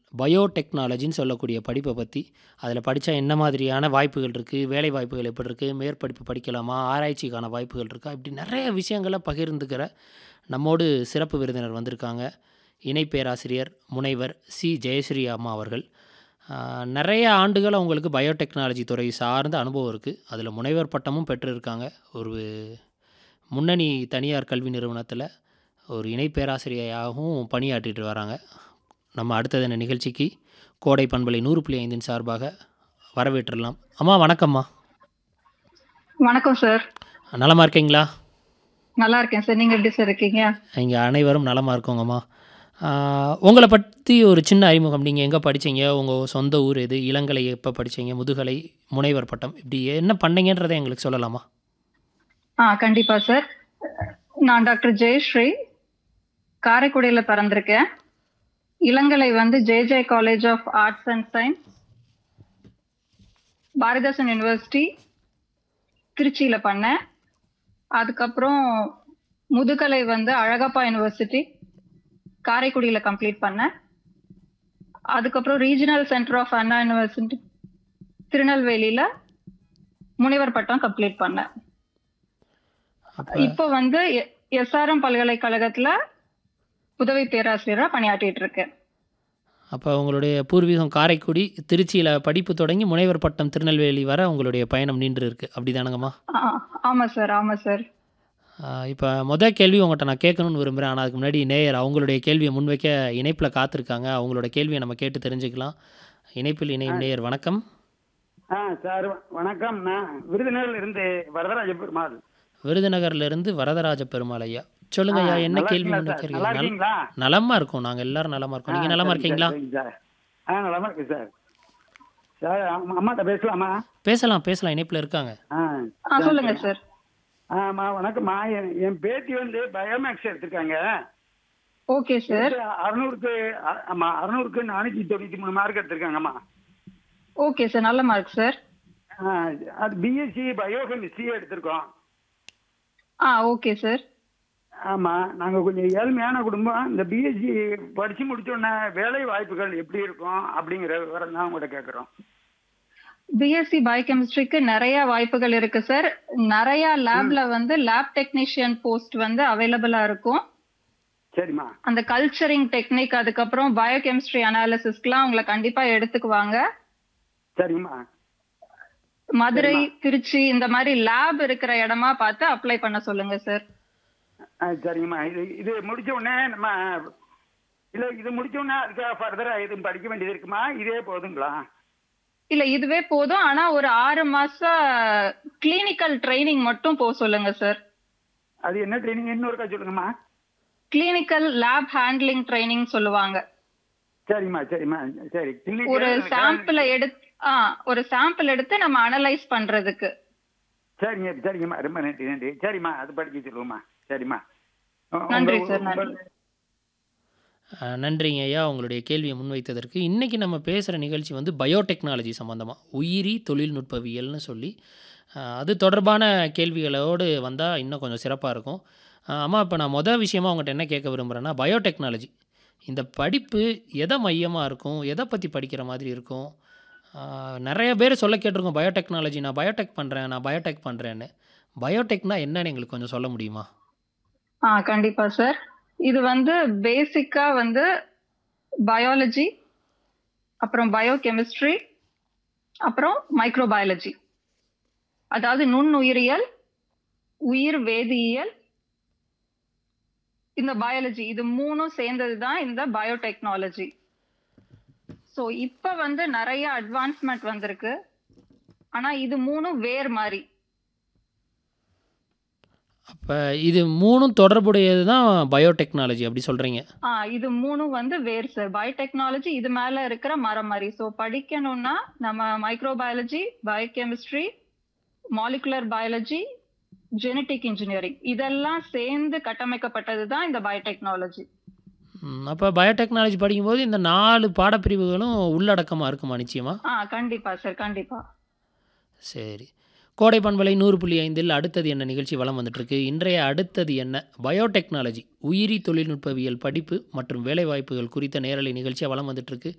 பயோடெக்னாலஜின்னு சொல்லக்கூடிய படிப்பை பற்றி அதில் படித்தா என்ன மாதிரியான வாய்ப்புகள் இருக்குது வேலை வாய்ப்புகள் எப்படி இருக்குது மேற்படிப்பு படிக்கலாமா ஆராய்ச்சிக்கான வாய்ப்புகள் இருக்கா இப்படி நிறைய விஷயங்களை பகிர்ந்துக்கிற நம்மோடு சிறப்பு விருந்தினர் வந்திருக்காங்க இணை பேராசிரியர் முனைவர் சி ஜெயஸ்ரீ அம்மா அவர்கள் ஆஹ், நிறைய ஆண்டுகள் அவங்களுக்கு பயோடெக்னாலஜி துறை சார்ந்த அனுபவம் இருக்குது அதில் முனைவர் பட்டமும் பெற்றிருக்காங்க ஒரு முன்னணி தனியார் கல்வி நிறுவனத்தில் ஒரு இணை பேராசிரியராகவும் பணியாற்றிட்டு வராங்க நம்ம அடுத்தது என்ன நிகழ்ச்சிக்கு கோடை பண்பலை நூறு புள்ளி ஐந்தின் சார்பாக வரவேற்றுலாம் அம்மா வணக்கம்மா வணக்கம் சார் நலமா இருக்கீங்களா நல்லா இருக்கேன் சார் நீங்க எப்படி சார் இருக்கீங்க இங்கே அனைவரும் நலமாக இருக்கோங்கம்மா ஆஹ், உங்களை பற்றி ஒரு சின்ன அறிமுகம் நீங்கள் எங்கே படிச்சீங்க உங்கள் சொந்த ஊர் எது இளங்கலை எப்போ படிச்சீங்க முதுகலை முனைவர் பட்டம் இப்படி என்ன பண்ணீங்கன்றதை எங்களுக்கு சொல்லலாமா ஆ கண்டிப்பா சார் நான் டாக்டர் ஜெயஸ்ரீ காரைக்குடியில பிறந்திருக்கேன் இளங்கலை வந்து JJ college of arts and science Bharathidasan university திருச்சியில பண்ணேன் அதுக்கப்புறம் முதுகலை வந்து அழகப்பா யூனிவர்சிட்டி காரைக்குடியில கம்ப்ளீட் பண்ணேன் அதுக்கப்புறம் regional centre of Anna university திருநெல்வேலியில முனைவர் பட்டம் கம்ப்ளீட் பண்ணேன் அப்போ இப்போ வந்து எஸ்ஆர்எம் பல்கலைக்கழகத்துல உதவி பேராசிரியரா பணியாற்றிட்டு இருக்கேன் அப்போ உங்களுடைய பூர்வீகம் காரைக்குடி திருச்சியில் படிப்பு தொடங்கி முனைவர் பட்டம் திருநெல்வேலி வர உங்களுடைய பயணம் நின்று இருக்கு அப்படி தானங்கம்மா ஆ, ஆமா சார் ஆமா சார் இப்போ மொதல் கேள்வி உங்கள்கிட்ட நான் கேட்கணும்னு விரும்புகிறேன் ஆனால் அதுக்கு முன்னாடி நேயர் அவங்களுடைய கேள்வியை முன்வைக்க இணைப்பில் காத்திருக்காங்க அவங்களோட கேள்வியை நம்ம கேட்டு தெரிஞ்சுக்கலாம் இணைப்பில் இணையும் நேயர் வணக்கம் ஆ சார் வணக்கம் நான் விருதுநகர்ல இருந்து வரதராஜ பெருமாள் விருதுநகர்லேருந்து வரதராஜ பெருமாள் ஐயா சொல்லுங்க ஐயா ஆ, என்ன நல்லா கேள்வி இருக்கீங்களா சார்? நல்லா முன்வைக்கிறீங்க நல் இருக்கீங்களா நலமா இருக்கோம் நாங்கள் எல்லாரும் நலமா இருக்கோம் நீங்கள் ஆ, நலமா சரிங்க இருக்கீங்களா சார், சரிங்க சார் ஆ நலமா இருக்கு சார் சார் அம்மா- அம்மாட்ட பேசலாமா பேசலாம் பேசலாம் இணைப்பில் இருக்காங்க ஆ ஆ சொல்லுங்க சார் ஆமா வணக்கம்மா என் என் பேத்தி வந்து பயோமேக்ஸ் எடுத்திருக்காங்க ஓகே சார் அறுநூறுக்கு அ- ஆமா அறுநூறுக்கு நானூற்றி தொண்ணூற்றி மூணு மார்க் எடுத்திருக்காங்கம்மா ஓகே சார் நல்ல மார்க் சார் ஆ, அது பிஎஸ்சி பயோகெமிஸ்ட்ரி எடுத்திருக்கோம் ஆ ஓகே சார் ஆமா நாங்க கொஞ்சம் ஏழ்மையான குடும்பம் இந்த பிஎஸ்சி படிச்சு முடிச்ச உடனே வேலை வாய்ப்புகள் எப்படி இருக்கும் அப்படிங்கிற விவரம் தான் உங்கள்கிட்ட கேட்குறோம் பிஎஸ்சி பயோகெமிஸ்ட்ரிக்கு நிறைய வாய்ப்புகள் இருக்கு சார் நிறைய லேப்ல வந்து லேப் டெக்னீஷியன் போஸ்ட் வந்து அவைலபிளா இருக்கும் சரிம்மா அந்த கல்ச்சரிங் டெக்னிக் அதுக்கப்புறம் பயோகெமிஸ்ட்ரி அனாலிசிஸ்க்குலாம் உங்களை கண்டிப்பா எடுத்துக்குவாங்க சரிம்மா மதுரை திருச்சி இந்த மாதிரி லேப் இருக்கிற இடமா பார்த்து அப்ளை பண்ண சொல்லுங்க சார் ஆ, சரிங்கம்மா இது இது முடிச்ச உடனே நம்ம இல்ல இது முடிச்ச உடனே அதுக்காக ஃபர்தரா எதுவும் படிக்க வேண்டியது இருக்குமா இதே போதுங்களா இல்ல இதுவே போதும் ஆனா ஒரு ஆறு மாசம் கிளினிக்கல் ட்ரைனிங் மட்டும் போக சொல்லுங்க சார் அது என்ன ட்ரைனிங் இன்னொருக்கா சொல்லுங்கம்மா கிளினிக்கல் லேப் ஹேண்ட்லிங் ட்ரைனிங் சொல்லுவாங்க சரிம்மா சரிம்மா சரி clinical- ஒரு சாம்பிளை எடுத்து ஆ ஒரு சாம்பிள் எடுத்து நம்ம அனலைஸ் பண்றதுக்கு சரிங்க சரிங்கம்மா ரொம்ப நன்றி நன்றி சரிம்மா அது படிக்க சொல்லுவோம்மா சரிம்மா நன்றி உங்க- சார், உங்க- நன்றி. அஹ், நன்றிங்க ஐயா உங்களுடைய கேள்வியை முன்வைத்ததற்கு இன்றைக்கி நம்ம பேசுகிற நிகழ்ச்சி வந்து பயோடெக்னாலஜி சம்மந்தமாக உயிரி தொழில்நுட்பவியல்னு சொல்லி அஹ், அது தொடர்பான கேள்விகளோடு வந்தால் இன்னும் கொஞ்சம் சிறப்பாக இருக்கும் அஹ், அம்மா இப்போ நான் மொதல் விஷயமா உங்கள்கிட்ட என்ன கேட்க விரும்புகிறேன்னா பயோடெக்னாலஜி இந்த படிப்பு எதை மையமாக இருக்கும் எதை பற்றி படிக்கிற மாதிரி இருக்கும் அஹ், நிறைய பேர் சொல்ல கேட்டிருக்கோம் பயோடெக்னாலஜி நான் பயோடெக் பண்ணுறேன் நான் பயோடெக் பண்ணுறேன்னு பயோடெக்னா என்னன்னு எங்களுக்கு கொஞ்சம் சொல்ல முடியுமா ஆ கண்டிப்பா சார் இது வந்து பேசிக்கா வந்து பயாலஜி அப்புறம் பயோகெமிஸ்ட்ரி அப்புறம் மைக்ரோபயாலஜி அதாவது நுண்ணுயிரியல் உயிர் வேதியியல் இந்த பயாலஜி இது மூணும் சேர்ந்தது தான் இந்த பயோடெக்னாலஜி ஸோ இப்போ வந்து நிறைய அட்வான்ஸ்மெண்ட் வந்திருக்கு ஆனா இது மூணும் வேர் மாதிரி அப்போ இது மூணும் தொடர்புடையது தான் பயோடெக்னாலஜி அப்படி சொல்கிறீங்க ஆ இது மூணும் வந்து வேர் சார் பயோடெக்னாலஜி இது மேல இருக்கிற மரம் மாதிரி ஸோ படிக்கணும்னா நம்ம microbiology biochemistry molecular biology genetic engineering இதெல்லாம் சேர்ந்து கட்டமைக்கப்பட்டது தான் இந்த பயோடெக்னாலஜி அப்போ பயோடெக்னாலஜி படிக்கும்போது இந்த நாலு பாடப்பிரிவுகளும் உள்ளடக்கமாக இருக்குமா நிச்சயமா ஆ கண்டிப்பா சார் கண்டிப்பா சரி கோடை பண்பலை நூறு புள்ளி ஐந்தில் அடுத்தது என்ன நிகழ்ச்சி வலம் வந்துட்டுருக்கு இன்றைய அடுத்தது என்ன பயோடெக்னாலஜி உயிரி தொழில்நுட்பவியல் படிப்பு மற்றும் வேலைவாய்ப்புகள் குறித்த நேரலை நிகழ்ச்சியாக வலம் வந்துட்டுருக்கு